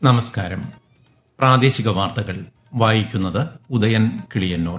നമസ്കാരം പ്രാദേശിക വാർത്തകൾ വായിക്കുന്നത് ഉദയൻ കിളിയന്നൂർ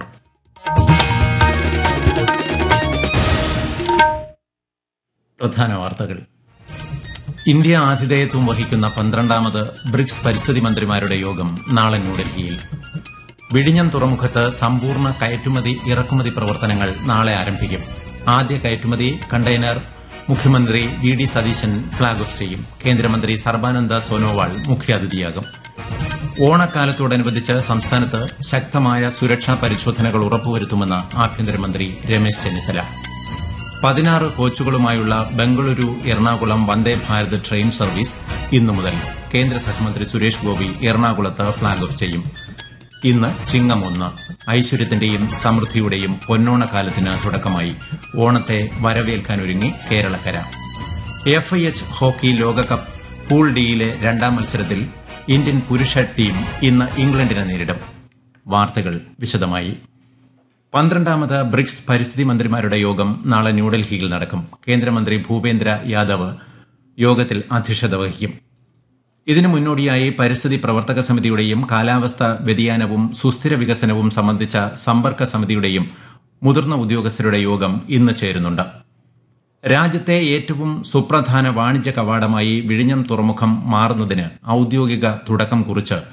പ്രധാന വാർത്തകൾ ഇന്ത്യ ആതിഥേയത്വം വഹിക്കുന്ന പന്ത്രണ്ടാമത് ബ്രിക്സ് പരിസ്ഥിതി മന്ത്രിമാരുടെ യോഗം നാളെ ന്യൂഡൽഹിയിൽ വിഴിഞ്ഞം തുറമുഖത്ത് സമ്പൂർണ്ണ കയറ്റുമതി ഇറക്കുമതി പ്രവർത്തനങ്ങൾ നാളെ ആരംഭിക്കും ആദ്യ കയറ്റുമതി കണ്ടെയ്നർ മുഖ്യമന്ത്രി V D Satheesan flag off ചെയ്യും കേന്ദ്രമന്ത്രി സർബാനന്ദ സോനോവാൾ മുഖ്യാതിഥിയാകും ഓണക്കാലത്തോടനുബന്ധിച്ച് സംസ്ഥാനത്ത് ശക്തമായ സുരക്ഷാ പരിശോധനകൾ ഉറപ്പുവരുത്തുമെന്ന് ആഭ്യന്തരമന്ത്രി രമേശ് ചെന്നിത്തല പതിനാറ് കോച്ചുകളുമായുള്ള ബംഗളൂരു എറണാകുളം വന്ദേ ഭാരത് ട്രെയിൻ സർവീസ് ഇന്നു മുതൽ കേന്ദ്ര സഹമന്ത്രി സുരേഷ് ഗോപി എറണാകുളത്ത് ഫ്ളാഗ് ഓഫ് ചെയ്യും ഇന്ന് ചിങ്ങം ഒന്ന് ഐശ്വര്യത്തിന്റെയും സമൃദ്ധിയുടെയും പൊന്നോണക്കാലത്തിന് തുടക്കമായി ഓണത്തെ വരവേൽക്കാനൊരുങ്ങി കേരളക്കര എഫ് ഐ എച്ച് ഹോക്കി ലോകകപ്പ് പൂൾ ഡിയിലെ രണ്ടാം മത്സരത്തിൽ ഇന്ത്യൻ പുരുഷ ടീം ഇന്ന് ഇംഗ്ലണ്ടിനെ നേരിടും വാർത്തകൾ വിശദമായി പന്ത്രണ്ടാമത് ബ്രിക്സ് പരിസ്ഥിതി മന്ത്രിമാരുടെ യോഗം നാളെ ന്യൂഡൽഹിയിൽ നടക്കും കേന്ദ്രമന്ത്രി ഭൂപേന്ദ്ര യാദവ് യോഗത്തിൽ അധ്യക്ഷത വഹിക്കും ഇതിനു മുന്നോടിയായി പരിസ്ഥിതി പ്രവർത്തക സമിതിയുടെയും കാലാവസ്ഥ വ്യതിയാനവും സുസ്ഥിര വികസനവും സംബന്ധിച്ച സമ്പർക്ക സമിതിയുടെയും മുതിർന്ന ഉദ്യോഗസ്ഥരുടെ യോഗം ഇന്ന് ചേരുന്നുണ്ട് രാജ്യത്തെ ഏറ്റവും സുപ്രധാന വാണിജ്യ കവാടമായി വിഴിഞ്ഞം തുറമുഖം മാറുന്നതിന് ഔദ്യോഗിക തുടക്കം കുറിച്ച്